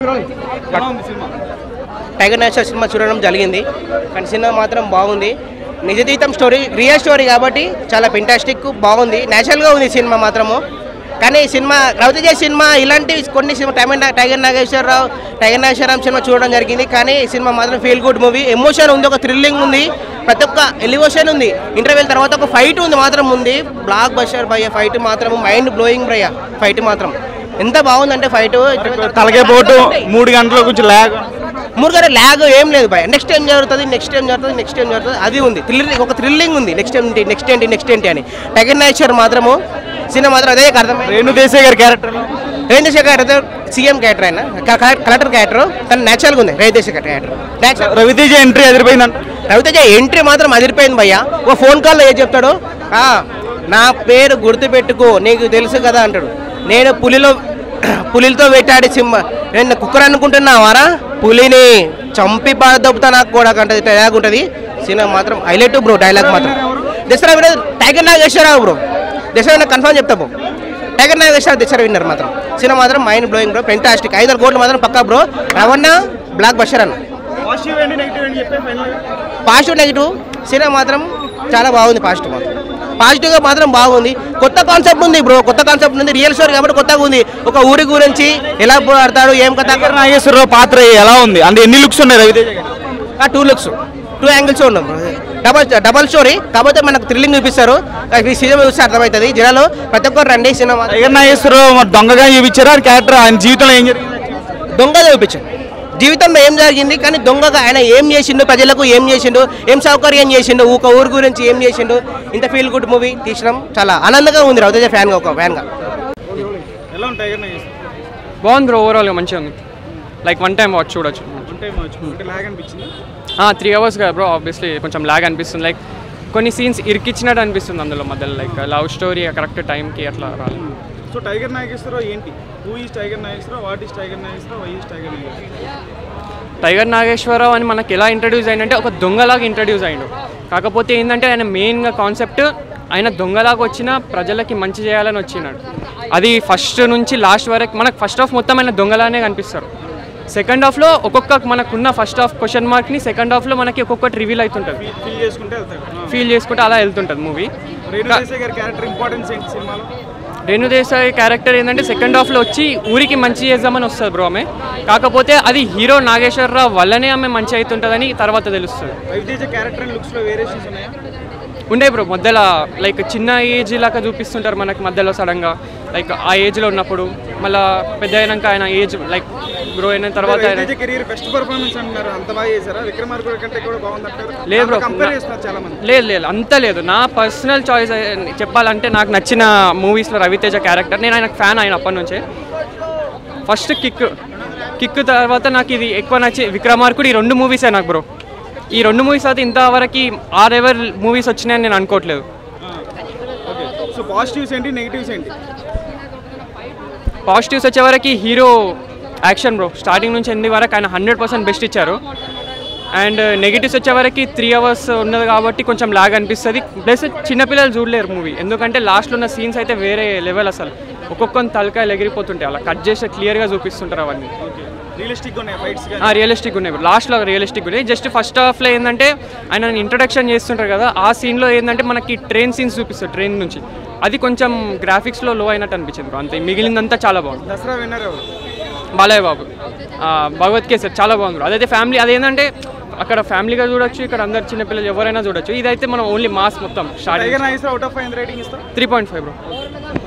ఎలా ఉంది cinema tiger nature cinema చూడడం జరిగింది కానీ సినిమా మాత్రం బాగుంది నిజ జీవితం స్టోరీ రియల్ స్టోరీ కాబట్టి చాలా ఫెంటాస్టిక్ బాగుంది న్యాచురల్గా ఉంది సినిమా మాత్రము కానీ ఈ సినిమా రవితేజ సినిమా ఇలాంటి కొన్ని సినిమా టైగర్ నా- టైగర్ నాగేశ్వరరావు టైగర్ నాగేశ్వరరావు సినిమా చూడడం జరిగింది కానీ ఈ సినిమా మాత్రం ఫీల్ గుడ్ మూవీ ఎమోషన్ ఉంది ఒక థ్రిల్లింగ్ ఉంది ప్రతి ఒక్క ఎలివేషన్ ఉంది ఇంటర్వెల్ తర్వాత ఒక ఫైట్ ఉంది మాత్రం ఉంది బ్లాక్ బస్టర్ భయ్య ఫైట్ మాత్రం మైండ్ బ్లోయింగ్ భయ్య ఫైట్ మాత్రం ఎంత బాగుందంటే ఫైట్ తలకే పోటు మూడు గంటల కొంచెం ల్యాగ్ మూడుగారు ల్యాగ్ ఏం లేదు భయ నెక్స్ట్ ఏం జరుగుతుంది నెక్స్ట్ ఏం జరుగుతుంది నెక్స్ట్ ఏం జరుగుతుంది అది ఉంది థ్రిల్లింగ్ ఒక థ్రిల్లింగ్ ఉంది నెక్స్ట్ ఏంటి నెక్స్ట్ ఏంటి నెక్స్ట్ ఏంటి అని టైగర్ నేచర్ మాత్రము సినిమా మాత్రం అదే అర్థమైంది రేణు దేశాయ్ గారి క్యారెక్టర్ రేంద్ర క్యారెక్టర్ సీఎం క్యారెక్టర్ ఆయన కలెక్టర్ క్యారెక్టర్ తను న్యాచురల్గా ఉంది రేంద్ర క్యారెక్టర్ న్యాచురల్ రవితేజ ఎంట్రీ అదిరిపోయిందంట రవితేజ ఎంట్రీ మాత్రం అదిరిపోయింది భయ్య ఓ ఫోన్ కాల్లో ఏం చెప్తాడు "ఆ, నా పేరు గుర్తుపెట్టుకో నీకు తెలుసు కదా అంటాడు నేను పులిలో పులితో వేటాడి సింహ నేను కుక్కర్ అనుకుంటున్నావారా పులిని చంపి పారదొప్పుతా నాకు కూడా అంటది డైలాగ్ ఉంటుంది సినిమా మాత్రం హైలైట్ బ్రో డైలాగ్ మాత్రం Dasara winner tiger Nageswara Rao bro Dasara winner confirm చెప్తా bro tiger Nageswara Rao Dasara winner మాత్రం సినిమా మాత్రం మైండ్ బ్లోయింగ్ బ్రో ఫెంటాస్టిక్ ఐదు కోట్లు మాత్రం పక్కా బ్రో రవణ బ్లాక్ బషర్ అన్న పాజిటివ్ ఏంటి నెగిటివ్ ఏంటి చెప్పే ఫైనల్ పాజిటివ్ నెగిటివ్ సినిమా మాత్రం చాలా బాగుంది పాజిటివ్ మాత్రం పాజిటివ్గా మాత్రం బాగుంది కొత్త కాన్సెప్ట్ ఉంది బ్రో కొత్త కాన్సెప్ట్ ఉంది రియల్ స్టోరీ కాబట్టి కొత్తగా ఉంది ఒక ఊరి గురించి ఎలా ఆడతాడు ఏం కథ టైగర్ నాగేశ్వరరావు పాత్ర ఎలా ఉంది అంటే ఎన్ని లుక్స్ ఉన్నాయి రవితేజ గారు ఆ టూ లుక్స్ టూ యాంగిల్స్ ఉన్నాం డబల్ డబల్ స్టోరీ కాకపోతే మనకు థ్రిల్లింగ్ చూపిస్తారు ఈ సినిమా చూస్తే అర్థమవుతుంది జనాలు ప్రతి ఒక్కరు రండి సినిమా టైగర్ నాగేశ్వరరావు మరి దొంగగా చూపించారు ఆ క్యారెక్టర్ ఆయన జీవితంలో ఏం జరిగింది దొంగ చూపించాడు జీవితంలో ఏం జరిగింది కానీ దొంగగా ఆయన ఏం చేసిండు ప్రజలకు ఏం చేసిండు ఏం సౌకర్యం చేసిండు ఒక ఊరు గురించి ఏం చేసిండు ఇంత ఫీల్ గుడ్ మూవీ తీసినాం చాలా ఆనందంగా ఉంది రవితేజ ఫ్యాన్గా ఒక ఫ్యాన్గా ఎలా ఉంది టైగర్ నాగేశ్వర బాగుంది బ్రో ఓవరాల్గా మంచిగా ఉంది లైక్ వన్ టైం వాచ్ చూడొచ్చు వన్ టైం అంటే లాగ్ అనిపించింది త్రీ అవర్స్ కదా బ్రో ఆబ్వియస్లీ కొంచెం లాగ్ అనిపిస్తుంది లైక్ కొన్ని సీన్స్ ఇరికిచ్చినట్టు అనిపిస్తుంది అందులో మధ్యలో లైక్ లవ్ స్టోరీ కరెక్ట్ టైంకి అట్లా రాలేదు సో టైగర్ నాగేశ్వరరావు ఏంటి who is tiger Nageswara Rao what is tiger Nageswara Rao why is tiger Nageswara Rao tiger Nageswara Rao అని మనకి ఎలా ఇంట్రడ్యూస్ అయిందంటే ఒక దొంగలాగా ఇంట్రడ్యూస్ అయ్యిండు కాకపోతే ఏంటంటే ఆయన మెయిన్గా కాన్సెప్ట్ ఆయన దొంగలాగా వచ్చిన ప్రజలకి మంచి చేయాలని వచ్చినాడు అది ఫస్ట్ నుంచి లాస్ట్ వరకు మనకు ఫస్ట్ హాఫ్ మొత్తం ఆయన దొంగలానే కనిపిస్తారు సెకండ్ హాఫ్లో ఒక్కొక్క మనకున్న ఫస్ట్ హాఫ్ క్వశ్చన్ మార్క్ని సెకండ్ హాఫ్లో మనకి ఒక్కొక్కటి రివీల్ అవుతుంటుంది ఫీల్ చేసుకుంటే వెళ్తాడు ఫీల్ చేసుకుంటే అలా వెళ్తుంటుంది మూవీ రేణు దేశాయ్ గారి క్యారెక్టర్ ఇంపార్టెన్స్ ఏంటి సినిమాలో రేణు దేశాయ్ క్యారెక్టర్ ఏంటంటే సెకండ్ హాఫ్లో వచ్చి ఊరికి మంచి చేద్దామని వస్తుంది బ్రో ఆమె కాకపోతే అది హీరో నాగేశ్వరరావు వల్లనే ఆమె మంచి అవుతుంటుందని తర్వాత తెలుస్తుంది రవితేజ క్యారెక్టర్ అండ్ లుక్స్లో వేరియేషన్స్ ఉన్నాయా ఉండే బ్రో మధ్యలో లైక్ చిన్న ఏజ్ లాగా చూపిస్తుంటారు మనకి మధ్యలో సడన్గా లైక్ ఆ ఏజ్లో ఉన్నప్పుడు మళ్ళా పెద్ద అయినాక ఆయన ఏజ్ లైక్ గ్రో అయిన తర్వాత ఆయన రవితేజ కెరీర్ బెస్ట్ పర్ఫార్మెన్స్ అంటున్నారు అంత బాగా చేశారా విక్రమార్కుడు కంటే కూడా బాగుందంటారు లేదు బ్రో కంపేర్ చేస్తున్నారు చాలా మంది లేదు లేదు అంత లేదు నా పర్సనల్ చాయిస్ చెప్పాలంటే నాకు నచ్చిన మూవీస్లో రవితేజ క్యారెక్టర్ నేను ఆయనకు ఫ్యాన్ ఆయన అప్పటి నుంచే ఫస్ట్ కిక్ కిక్ తర్వాత నాకు ఇది ఎక్కువ నచ్చి విక్రమార్కుడు ఈ రెండు మూవీసే నాకు బ్రో ఈ రెండు మూవీస్ అయితే ఇంతవరకు ఆరెవర్ మూవీస్ వచ్చినాయని నేను అనుకోవట్లేదు ఓకే సో పాజిటివ్స్ ఏంటి నెగిటివ్స్ ఏంటి పాజిటివ్స్ వచ్చేవరకు హీరో యాక్షన్ బ్రో స్టార్టింగ్ నుంచి ఎండింగ్ వరకు ఆయన హండ్రెడ్ పర్సెంట్ బెస్ట్ ఇచ్చారు అండ్ నెగిటివ్స్ వచ్చేవరకు త్రీ అవర్స్ ఉన్నది కాబట్టి కొంచెం లాగ్ అనిపిస్తుంది ప్లస్ చిన్నపిల్లలు చూడలేరు మూవీ ఎందుకంటే లాస్ట్లో ఉన్న సీన్స్ అయితే వేరే లెవెల్ అసలు ఒక్కొక్క తలకాయలు ఎగిరిపోతుంటాయి అలా కట్ చేస్తే క్లియర్గా చూపిస్తుంటారు అవన్నీ రియలిస్టిక్ ఉన్నాయి ఫైట్స్ రియలిస్టిక్ ఉన్నాయి లాస్ట్లో రియలిస్టిక్ ఉన్నాయి జస్ట్ ఫస్ట్ హాఫ్లో ఏంటంటే ఆయన ఇంట్రడక్షన్ చేస్తుంటారు కదా ఆ సీన్లో ఏంటంటే మనకి ట్రైన్ సీన్స్ చూపిస్తారు ట్రైన్ నుంచి అది కొంచెం గ్రాఫిక్స్లో లో అయినట్టు అనిపించింది bro. అంతే మిగిలిందంతా చాలా బాగుంది దసరా విన్నర్ ఎవరు బాలయ్య బాబు ఆ, భగవత్ కేసర్ చాలా బాగుంది bro. అదైతే ఫ్యామిలీ అదేంటంటే అక్కడ ఫ్యామిలీగా చూడొచ్చు ఇక్కడ అందరు చిన్నపిల్లలు ఎవరైనా చూడొచ్చు ఇదైతే మనం ఓన్లీ మాస్ మొత్తం starting tiger Nageswara out of five rating ఇస్తారు త్రీ పాయింట్ ఫైవ్ బ్రో